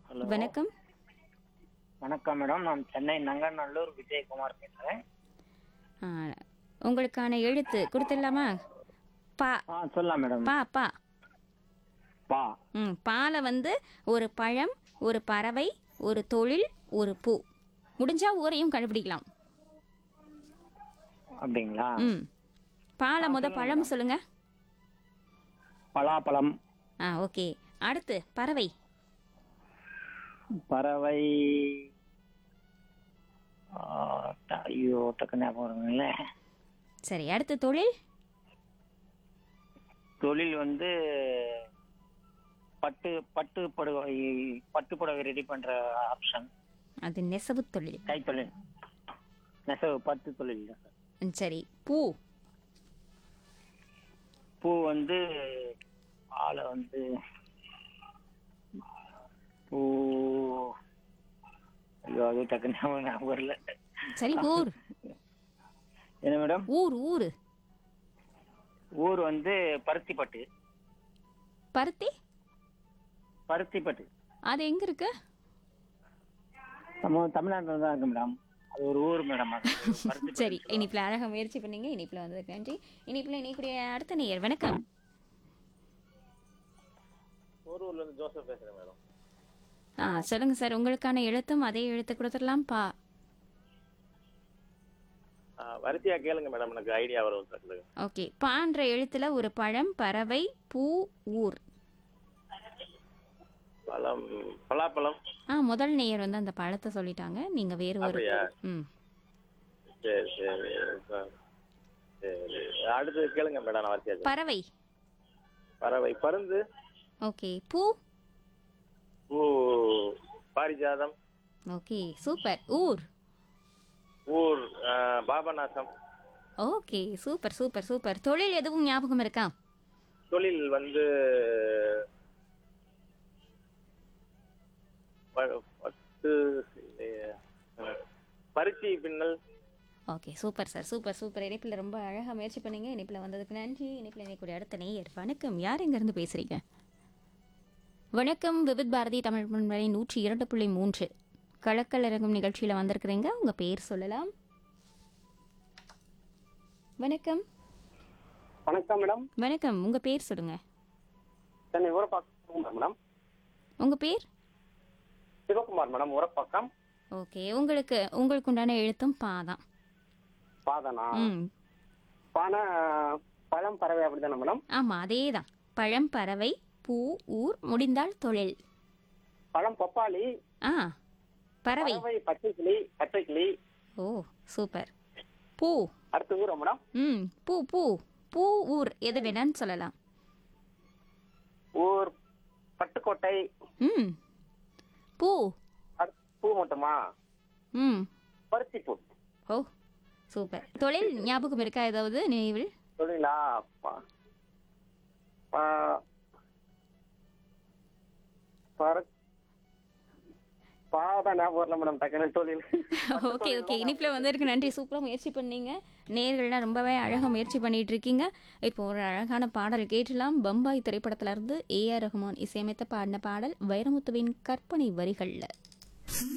Hello வணக்கம் வணக்கம் madam நான் சென்னை நங்கநல்லூர் விஜயகுமார் பேசுறேன் ஆ, உங்களுக்கான எழுத்து கொடுத்துடலாமா பா ஆ சொல்லலாம் மேடம் பா பா பா ம் பால வந்து ஒரு பழம் ஒரு பறவை ஒரு தொழில் ஒரு பூ முடிஞ்சா ஊரையும் கண்டுபிடிக்கலாம் அப்படிங்களா ம் பால முத பழம் சொல்லுங்க பலாப்பழம் ஆ ஓகே அடுத்து பறவை பறவை ஆ, ட- ஐயோ டக்கு ஞாபகம் வருங்களே சரி அடுத்து தொழில் தொழில் வந்து பட்டு பட்டு புடவை பட்டு புடவை ரெடி பண்ற ஆப்ஷன் அது நெசவு தொழில் கைத்தொழில் நெசவு பட்டு தொழில் தான் சார் ம், சரி பூ பூ வந்து ஆளை வந்து பூ ஐயோ அது டக்கு ஞாபகம் ஞாபகம் வரல சரி ஊர் என்ன மேடம் ஊர் ஊர் ஊர் வந்து பருத்திப்பட்டு பருத்தி பருத்திப்பட்டு அது எங்க இருக்கு நம்ம தமிழ்நாட்டில் தான் இருக்கு மேடம் அது ஒரு ஊர் மேடம் அது பருத்திப்பட்டு சரி இனிப்புல அழகா முயற்சி பண்ணீங்க இனிப்புல வந்ததுக்கு நன்றி இனிப்புல இணைக்கூடிய அடுத்த நேயர் வணக்கம் போரூர்ல இருந்து ஜோசப் பேசுறேன் மேடம் ஆ சொல்லுங்க சார் உங்களுக்கான எழுத்தும் அதே எழுத்து கொடுத்துடலாம் பா வரிசையா கேளுங்க மேடம் எனக்கு ஐடியா வரும் சார் ஓகே பான்ற எழுத்துல ஒரு பழம் பறவை பூ ஊர் பழம் பலாப்பழம் ஆ முதல் நேயர் வந்து அந்த பழத்தை சொல்லிட்டாங்க நீங்க வேறு ஒரு அப்படியா? ம் சரி சரி சார் சரி அடுத்து கேளுங்க மேடம் நான் வரிசையா சொல்றேன். பறவை பறவை பருந்து ஓகே பூ பூ பாரிஜாதம் ஓகே சூப்பர் ஊர் ஊர் ஆ, Papanasam okay super super super தொழில் எதுவும் ஞாபகம் இருக்கா தொழில் வந்து ப- பட்டு இல்லையே. ஆ, பருத்தி பின்னல் okay super sir super super இணைப்பில் ரொம்ப அழகாக முயற்சி பண்ணீங்க இணைப்பில் வந்ததுக்கு நன்றி இணைப்பில் இணைக்கூடிய அடுத்த நேயர் வணக்கம் யார் எங்கேருந்து பேசுகிறீங்க வணக்கம் விவித் பாரதி தமிழ் முன்வரை நூற்றி இரண்டு புள்ளி மூன்று கலக்கல் இறங்கும் நிகழ்ச்சியில் வந்திருக்கிறீங்க உங்கள் பேர் சொல்லலாம் வணக்கம் வணக்கம் மேடம் வணக்கம் உங்கள் பேர் சொல்லுங்க சென்னை ஊரப்பாக்கம் மேடம் உங்கள் பேர் சிவகுமார் மேடம் ஊரப்பாக்கம் ஓகே உங்களுக்கு உங்களுக்கு உண்டான எழுத்தும் பா தான் பாதனா ம் பானை பழம் பறவை அப்படிதானே மேடம் ஆமாம் அதே தான் பழம் பறவை பூ ஊர் முடிந்தால் தொழில் பழம் பப்பாளி ஆ பறவை பறவை பச்சை கிளி பச்சை கிளி ஓ சூப்பர் பூ அடுத்து ஊரா மேடம் ம் பூ பூ பூ ஊர் எது வேணான்னு சொல்லலாம் ஊர் பட்டுக்கோட்டை ம் பூ அடுத்து பூ மட்டுமா ம் பருத்தி பூ ஓ சூப்பர் தொழில் ஞாபகம் இருக்கா ஏதாவது நினைவில் சொல்லுங்களா பா- பா- பர- பாதான் ஞாபகம் வரல மேடம் டக்குனு தொழில் ஓகே ஓகே இனிப்பில் வந்ததுக்கு நன்றி சூப்பராக முயற்சி பண்ணீங்க நேர்கள்லாம் ரொம்பவே அழகாக முயற்சி பண்ணிட்டு இருக்கீங்க இப்போ ஒரு அழகான பாடல் கேட்டலாம் பம்பாய் திரைப்படத்துல இருந்து ஏஆர் ரஹ்மான் இசையமைத்த பாடின பாடல் வைரமுத்துவின் கற்பனை வரிகளில்